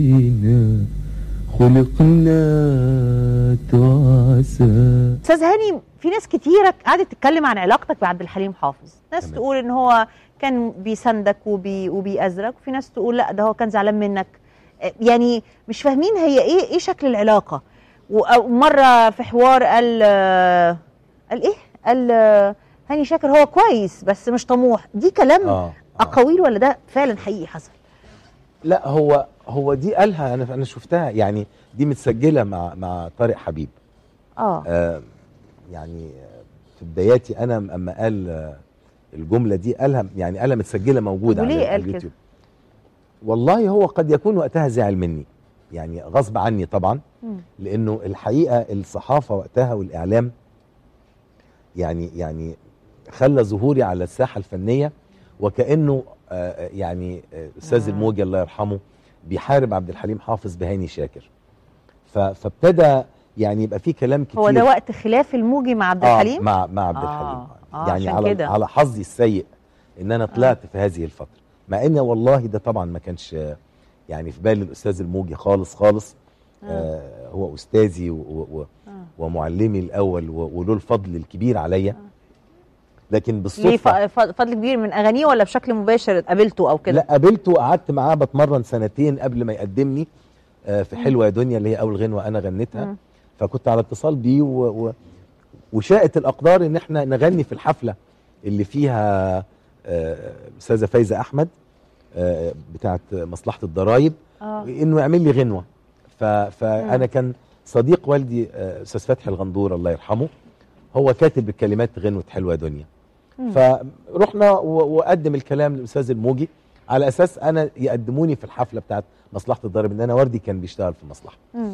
فينا خلقنا تعسى استاذ هاني في ناس كتيره قعدت تتكلم عن علاقتك بعبد الحليم حافظ ناس تمام. تقول ان هو كان بيساندك وبي وبيأزرك وفي ناس تقول لا ده هو كان زعلان منك آه، يعني مش فاهمين هي ايه ايه شكل العلاقه ومره في حوار قال آه، قال ايه قال آه، هاني شاكر هو كويس بس مش طموح دي كلام اه آه. اقاويل ولا ده فعلا حقيقي حصل لا هو هو دي قالها انا انا شفتها يعني دي متسجله مع مع طارق حبيب اه آه يعني آه، في بداياتي انا اما قال آه، الجمله دي قالها يعني قالها متسجله موجوده وليه على قال على اليوتيوب والله هو قد يكون وقتها زعل مني يعني غصب عني طبعا مم. لانه الحقيقه الصحافه وقتها والاعلام يعني يعني خلى ظهوري على الساحه الفنيه وكانه آه، يعني آه، استاذ آه. الموجي الله يرحمه بيحارب عبد الحليم حافظ بهاني شاكر ف- فابتدى يعني يبقى في كلام كتير هو ده وقت خلاف الموجي مع عبد آه الحليم مع مع عبد آه، الحليم آه، يعني عشان على كده. على حظي السيء ان انا طلعت في هذه الفتره مع ان والله ده طبعا ما كانش آه، يعني في بال الاستاذ الموجي خالص خالص آه هو استاذي و و آه. ومعلمي الاول و- وله الفضل الكبير عليا لكن ليه بالصدفه ف- ف- فضل كبير من اغانيه ولا بشكل مباشر قابلته او كده لا قابلته وقعدت معاه بتمرن سنتين قبل ما يقدمني آه، في حلوه يا دنيا اللي هي اول غنوه انا غنيتها مم. فكنت على اتصال بيه و... و... وشاءت الاقدار ان احنا نغني في الحفله اللي فيها آه، استاذه فايزه احمد آه، بتاعت مصلحه الضرايب اه انه يعمل لي غنوه ف... فانا مم. كان صديق والدي آه، استاذ فتحي الغندور الله يرحمه هو كاتب الكلمات غنوه حلوه يا دنيا مم. فرحنا و- وقدم الكلام للاستاذ الموجي على اساس انا يقدموني في الحفله بتاعت مصلحه الضرب ان انا وردي كان بيشتغل في المصلحه مم. ف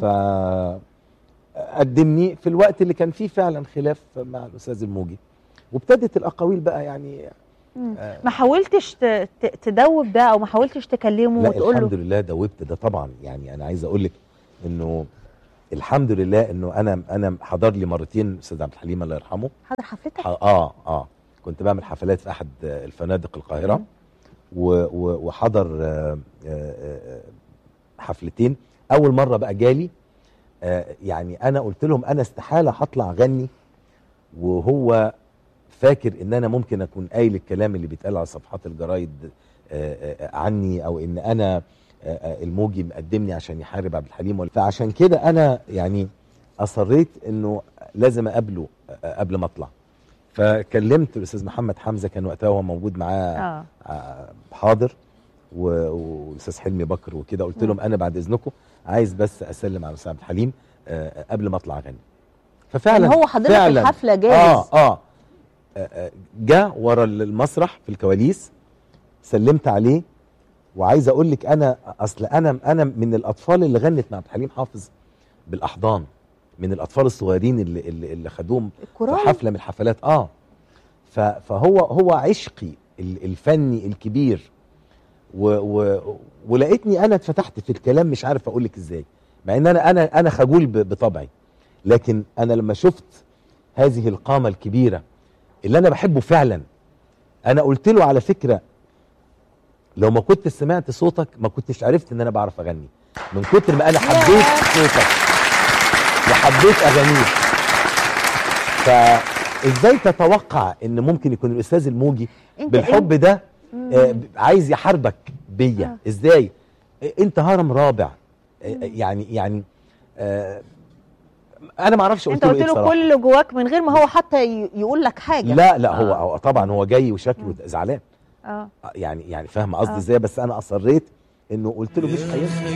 قدمني في الوقت اللي كان فيه فعلا خلاف مع الاستاذ الموجي وابتدت الاقاويل بقى يعني مم. آه، ما حاولتش ت- ت- تدوب ده او ما حاولتش تكلمه لا وتقول الحمد له لله دوبت ده طبعا يعني انا عايز اقول لك انه الحمد لله انه انا انا حضر لي مرتين استاذ عبد الحليم الله يرحمه حاضر حفلتك ح- اه اه كنت بعمل حفلات في احد آه، الفنادق القاهره مم. و- و- وحضر آه، آه، آه، حفلتين اول مره بقى جالي آه، يعني انا قلت لهم انا استحاله هطلع اغني وهو فاكر ان انا ممكن اكون قايل الكلام اللي بيتقال على صفحات الجرايد آه، آه، عني او ان انا آه، آه، الموجي مقدمني عشان يحارب عبد الحليم ولا- فعشان كده انا يعني اصريت انه لازم اقابله آه، قبل ما اطلع فكلمت الاستاذ محمد حمزه كان وقتها هو موجود معاه اه آه، حاضر و- والاستاذ حلمي بكر وكده قلت لهم انا بعد اذنكم عايز بس اسلم على الاستاذ عبد الحليم آه، قبل ما اطلع اغني ففعلا يعني هو حضرتك فعلا الحفله جاهز اه اه آه، آه، جه ورا المسرح في الكواليس سلمت عليه وعايز اقول لك انا اصل انا انا من الاطفال اللي غنت مع عبد الحليم حافظ بالاحضان من الاطفال الصغيرين اللي اللي, اللي خدوهم في الكورال حفله من الحفلات اه ف- فهو هو عشقي ال- الفني الكبير و و ولقيتني انا اتفتحت في الكلام مش عارف اقول لك ازاي مع ان انا انا انا خجول ب- بطبعي لكن انا لما شفت هذه القامه الكبيره اللي انا بحبه فعلا انا قلت له على فكره لو ما كنت سمعت صوتك ما كنتش عرفت ان انا بعرف اغني من كتر ما انا حبيت صوتك وحبيت اغانيك فازاي تتوقع ان ممكن يكون الاستاذ الموجي انت بالحب ده مم. آه، ب- عايز يحاربك بيا آه. ازاي آه، انت هرم رابع آه، يعني يعني آه، انا ما اعرفش انت قلت له قلت ايه له بصراحه كل اللي جواك من غير ما هو حتى ي- يقول لك حاجه لا لا هو آه. هو طبعا هو جاي وشكله زعلان اه آه، يعني يعني فاهم قصدي آه. ازاي بس انا اصريت انه قلت له مش هينفع